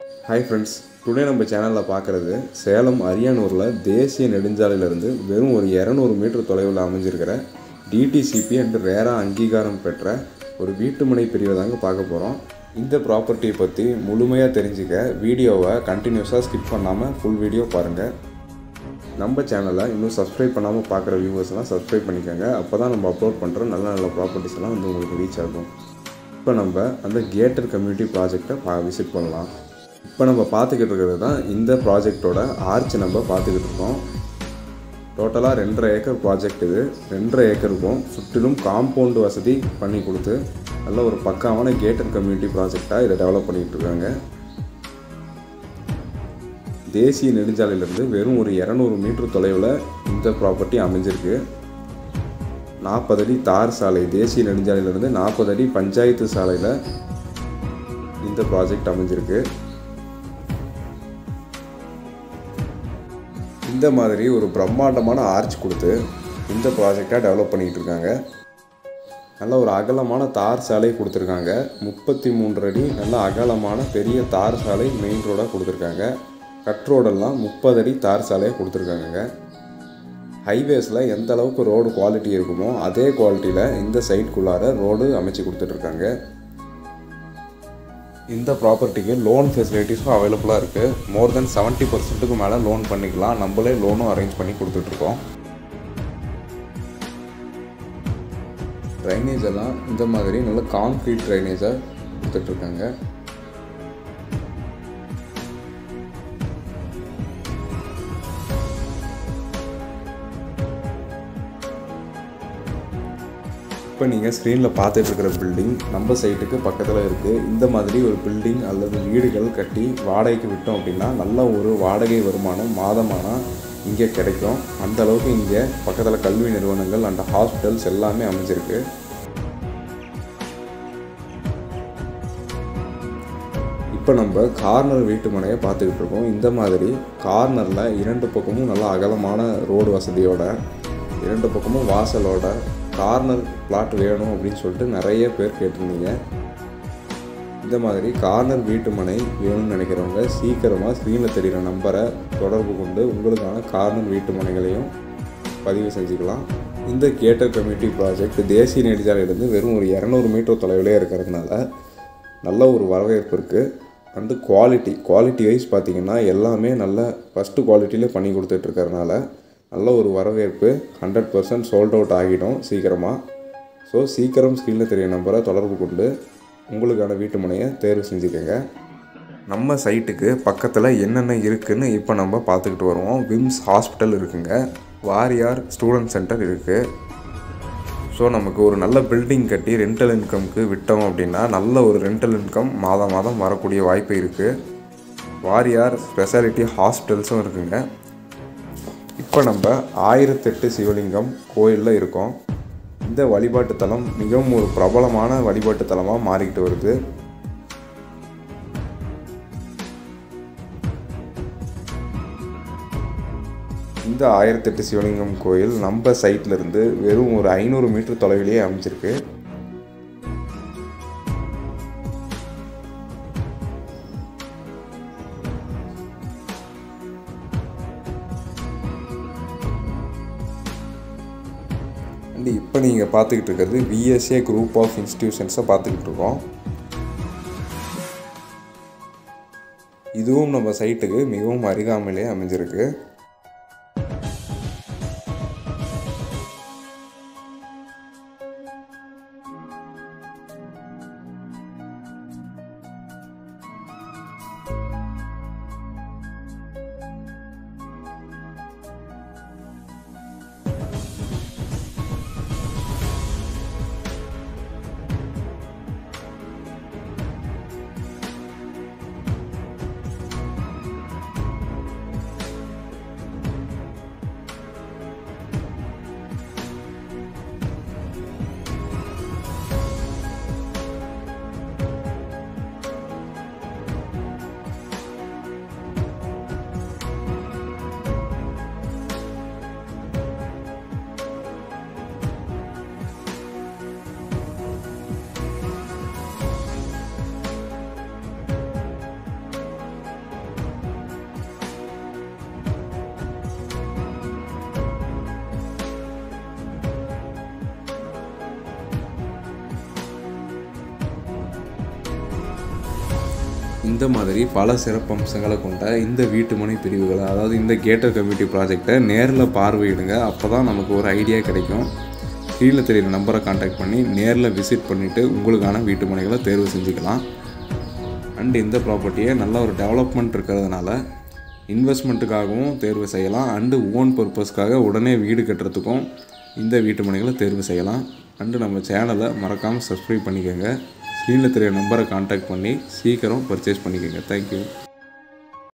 hi friends today நம்ம சேனலில் பார்க்குறது சேலம் அரியானூரில் தேசிய நெடுஞ்சாலையிலிருந்து வெறும் ஒரு இரநூறு மீட்டர் தொலைவில் அமைஞ்சிருக்கிற டிடிசிபி அண்ட் ரேரா அங்கீகாரம் பெற்ற ஒரு வீட்டுமனை பிரிவை தாங்க பார்க்க போகிறோம் இந்த ப்ராப்பர்ட்டியை பற்றி முழுமையாக தெரிஞ்சுக்க வீடியோவை கண்டினியூஸாக ஸ்கிப் பண்ணாமல் ஃபுல் வீடியோ பாருங்கள் நம்ம சேனலை இன்னும் சப்ஸ்கிரைப் பண்ணாமல் பார்க்குற வியூவர்ஸ்லாம் சப்ஸ்கிரைப் பண்ணிக்கோங்க அப்போ தான் நம்ம அப்லோட் பண்ணுற நல்ல நல்ல ப்ராப்பர்ட்டிஸ் எல்லாம் வந்து உங்களுக்கு ரீச் ஆகும் இப்போ நம்ம அந்த கேட்டர் கம்யூனிட்டி ப்ராஜெக்டை பா விசிட் பண்ணலாம் இப்போ நம்ம பார்த்துக்கிட்டு இருக்கிறது தான் இந்த ப்ராஜெக்டோட ஆர்ச் நம்ம பார்த்துக்கிட்டு இருக்கோம் டோட்டலாக ரெண்டரை ஏக்கர் ப்ராஜெக்ட் இது ரெண்டரை ஏக்கருக்கும் சுற்றிலும் காம்பவுண்டு வசதி பண்ணி கொடுத்து நல்ல ஒரு பக்காவான கேட்டர் கம்யூனிட்டி ப்ராஜெக்டாக இதை டெவலப் பண்ணிகிட்டு இருக்காங்க தேசிய நெடுஞ்சாலையிலேருந்து வெறும் ஒரு இரநூறு மீட்டர் தொலைவில் இந்த ப்ராப்பர்ட்டி அமைஞ்சிருக்கு நாற்பது அடி தார் சாலை தேசிய நெடுஞ்சாலையிலேருந்து நாற்பது அடி பஞ்சாயத்து சாலையில் இந்த ப்ராஜெக்ட் அமைஞ்சிருக்கு இந்த மாதிரி ஒரு பிரம்மாண்டமான ஆர்ச் கொடுத்து இந்த ப்ராஜெக்டாக டெவலப் பண்ணிகிட்டு இருக்காங்க நல்ல ஒரு அகலமான தார் சாலை கொடுத்துருக்காங்க முப்பத்தி மூன்று அடி நல்ல அகலமான பெரிய தார் சாலை மெயின் ரோடாக கொடுத்துருக்காங்க கட் ரோடெல்லாம் முப்பது அடி தார் சாலையாக கொடுத்துருக்காங்க ஹைவேஸில் எந்த அளவுக்கு ரோடு குவாலிட்டி இருக்குமோ அதே குவாலிட்டியில் இந்த சைட்குள்ளார ரோடு அமைச்சு கொடுத்துட்ருக்காங்க இந்த ப்ராப்பர்ட்டிக்கு லோன் ஃபெசிலிட்டிஸும் அவைலபிளாக இருக்குது மோர் தென் செவன்ட்டி பர்சன்ட்டுக்கு மேலே லோன் பண்ணிக்கலாம் நம்மளே லோனும் அரேஞ்ச் பண்ணி கொடுத்துட்ருக்கோம் ட்ரைனேஜ் எல்லாம் இந்த மாதிரி நல்ல கான்க்ரீட் ட்ரைனேஜாக கொடுத்துட்ருக்காங்க இப்போ நீங்கள் ஸ்க்ரீனில் பார்த்துட்டு இருக்கிற பில்டிங் நம்ம சைட்டுக்கு பக்கத்தில் இருக்குது இந்த மாதிரி ஒரு பில்டிங் அல்லது வீடுகள் கட்டி வாடகைக்கு விட்டோம் அப்படின்னா நல்ல ஒரு வாடகை வருமானம் மாதமானால் இங்கே கிடைக்கும் அந்த அளவுக்கு இங்கே பக்கத்தில் கல்வி நிறுவனங்கள் அண்ட் ஹாஸ்பிட்டல்ஸ் எல்லாமே அமைஞ்சிருக்கு இப்போ நம்ம கார்னர் வீட்டு மனையை பார்த்துக்கிட்டு இருக்கோம் இந்த மாதிரி கார்னரில் இரண்டு பக்கமும் நல்லா அகலமான ரோடு வசதியோட இரண்டு பக்கமும் வாசலோட கார்னர் பிளாட் வேணும் அப்படின்னு சொல்லிட்டு நிறைய பேர் கேட்டிருந்தீங்க இந்த மாதிரி கார்னர் வீட்டு மனை வேணும்னு நினைக்கிறவங்க சீக்கிரமாக ஸ்க்ரீனில் தெரிகிற நம்பரை தொடர்பு கொண்டு உங்களுக்கான கார்னர் வீட்டு மனைகளையும் பதிவு செஞ்சுக்கலாம் இந்த கேட்டர் கம்யூனிட்டி ப்ராஜெக்ட் தேசிய நெடுஞ்சாலையிலேருந்து வெறும் ஒரு இரநூறு மீட்டர் தொலைவிலே இருக்கிறதுனால நல்ல ஒரு வரவேற்பு இருக்குது அண்டு குவாலிட்டி குவாலிட்டி வைஸ் பார்த்திங்கன்னா எல்லாமே நல்ல ஃபஸ்ட்டு குவாலிட்டியிலே பண்ணி கொடுத்துட்ருக்கறனால நல்ல ஒரு வரவேற்பு ஹண்ட்ரட் பர்சன்ட் சோல்ட் அவுட் ஆகிடும் சீக்கிரமாக ஸோ சீக்கிரம் ஸ்க்ரீனில் தெரிய நம்பரை தொடர்பு கொண்டு உங்களுக்கான வீட்டு முனையை தேர்வு செஞ்சுக்கோங்க நம்ம சைட்டுக்கு பக்கத்தில் என்னென்ன இருக்குதுன்னு இப்போ நம்ம பார்த்துக்கிட்டு வருவோம் விம்ஸ் ஹாஸ்பிட்டல் இருக்குங்க வாரியார் ஸ்டூடெண்ட் சென்டர் இருக்குது ஸோ நமக்கு ஒரு நல்ல பில்டிங் கட்டி ரெண்டல் இன்கம்க்கு விட்டோம் அப்படின்னா நல்ல ஒரு ரெண்டல் இன்கம் மாதம் மாதம் வரக்கூடிய வாய்ப்பு இருக்குது வாரியார் ஸ்பெஷாலிட்டி ஹாஸ்பிட்டல்ஸும் இருக்குங்க இப்போ நம்ம ஆயிரத்தெட்டு சிவலிங்கம் கோயிலில் இருக்கோம் இந்த வழிபாட்டு தலம் மிகவும் ஒரு பிரபலமான வழிபாட்டு தலமாக மாறிக்கிட்டு வருது இந்த ஆயிரத்தெட்டு சிவலிங்கம் கோயில் நம்ம சைட்ல இருந்து வெறும் ஒரு ஐநூறு மீட்டர் தொலைவிலேயே அமைச்சிருக்கு அண்ட் இப்போ நீங்கள் பார்த்துக்கிட்டு இருக்கிறது விஎஸ்ஏ குரூப் ஆஃப் இன்ஸ்டிடியூஷன்ஸை பார்த்துக்கிட்டு இருக்கோம் இதுவும் நம்ம சைட்டுக்கு மிகவும் அருகாமையிலே அமைஞ்சிருக்கு இந்த மாதிரி பல சிறப்பம்சங்களை கொண்ட இந்த வீட்டுமனை பிரிவுகளை அதாவது இந்த கேட்டர் கம்யூனிட்டி ப்ராஜெக்டை நேரில் பார்வையிடுங்க அப்போ தான் நமக்கு ஒரு ஐடியா கிடைக்கும் கீழே தெரியுற நம்பரை காண்டாக்ட் பண்ணி நேரில் விசிட் பண்ணிவிட்டு உங்களுக்கான வீட்டு மனைகளை தேர்வு செஞ்சுக்கலாம் அண்ட் இந்த ப்ராப்பர்ட்டியை நல்ல ஒரு டெவலப்மெண்ட் இருக்கிறதுனால இன்வெஸ்ட்மெண்ட்டுக்காகவும் தேர்வு செய்யலாம் அண்டு ஓன் பர்பஸ்க்காக உடனே வீடு கட்டுறதுக்கும் இந்த வீட்டு மனைகளை தேர்வு செய்யலாம் அண்டு நம்ம சேனலை மறக்காமல் சப்ஸ்கிரைப் பண்ணிக்கோங்க ஸ்க்ரீனில் தெரிய நம்பரை காண்டாக்ட் பண்ணி சீக்கிரம் பர்ச்சேஸ் பண்ணிக்கோங்க தேங்க்யூ